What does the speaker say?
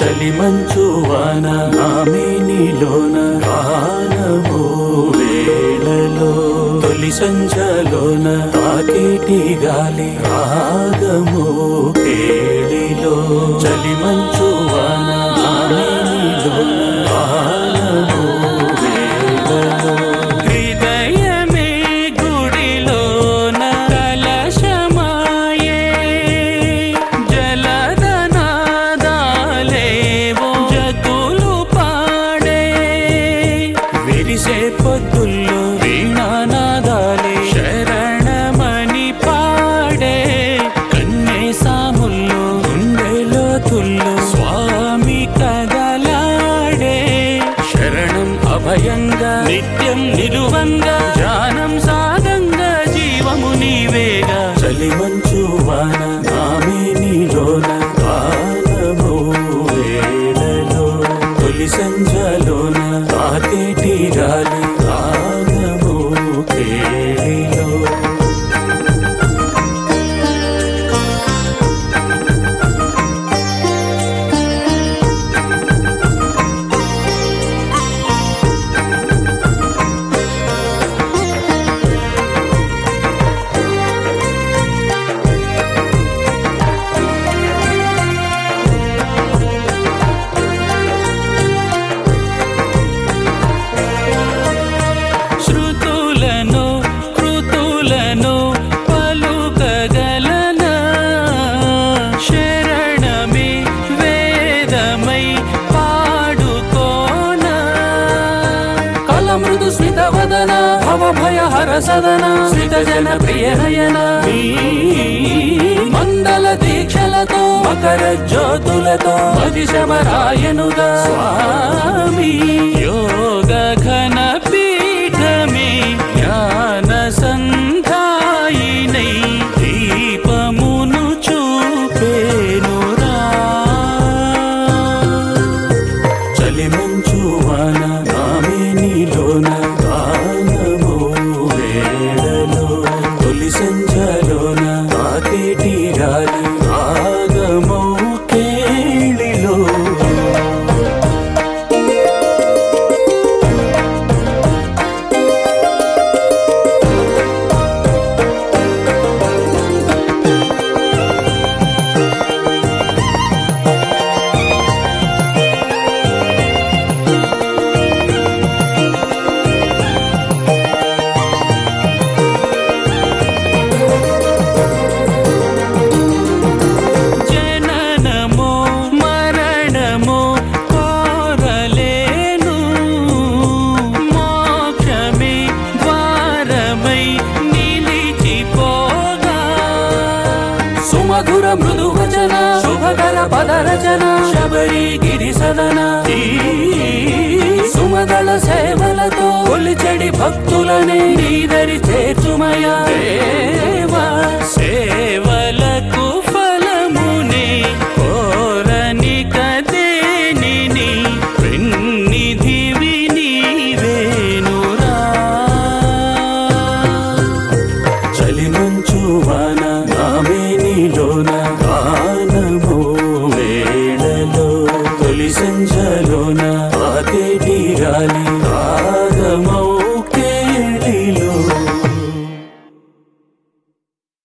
చలి మంచు వాన ఆమె నీలోన వానము వేళలో తొలి సంచలోన తాకేటి గాలి రాగము కేళిలో చలి మంచు వాన ఆమె నీలోన వానము వేళలో హృదయమే గుడిలోన కలశమాయే జలదనాదాలేవో జతులు పాడే విరిసే పొద్దుల్లో వీణానాదాలే శరణమని పాడే కన్నే సాముల్లో గుండెలో తుల్లో స్వామి కదలాడే శరణం అభయంగా నిత్యం నిలువంగా ధ్యానం సాగంగా జీవము నీవేగా చలి మంచు వాన ఆమె నీలోన వానము వేళలో తొలి సంజలోన తాకేటి గాలి రాగము కేళిలో శృతులను కృతులను పలుకగలన శరణమే వేదమై పాడుకోన కలమృదు స్మిత వదన భవ భయ హర సదన స్మిత జన ప్రియ నయన మండల దీక్షలతో మకర జ్యోతులతో మదిశమరాయనుగా స్వామి యోగ ఘన పీఠమే జ్ఞాన సంధాయినై దీపమును చూపేనురా చలి మంచు వాన ఆమె నీలోన గానము వేళలో తొలి సంచలోన తాకేటి గాలి రాగమౌ కేళిలో జననమో మరణమో కోరలేను మోక్షమే ద్వారమై నిలిచిపోగా సుమధుర మృదు వచన శుభకర పద రచన శబరి గిరి సదన ఈ సుమదళ సేవలతో కొలిచెడి భక్తులనే నీదరి చేర్చుమయ దేవ సేవ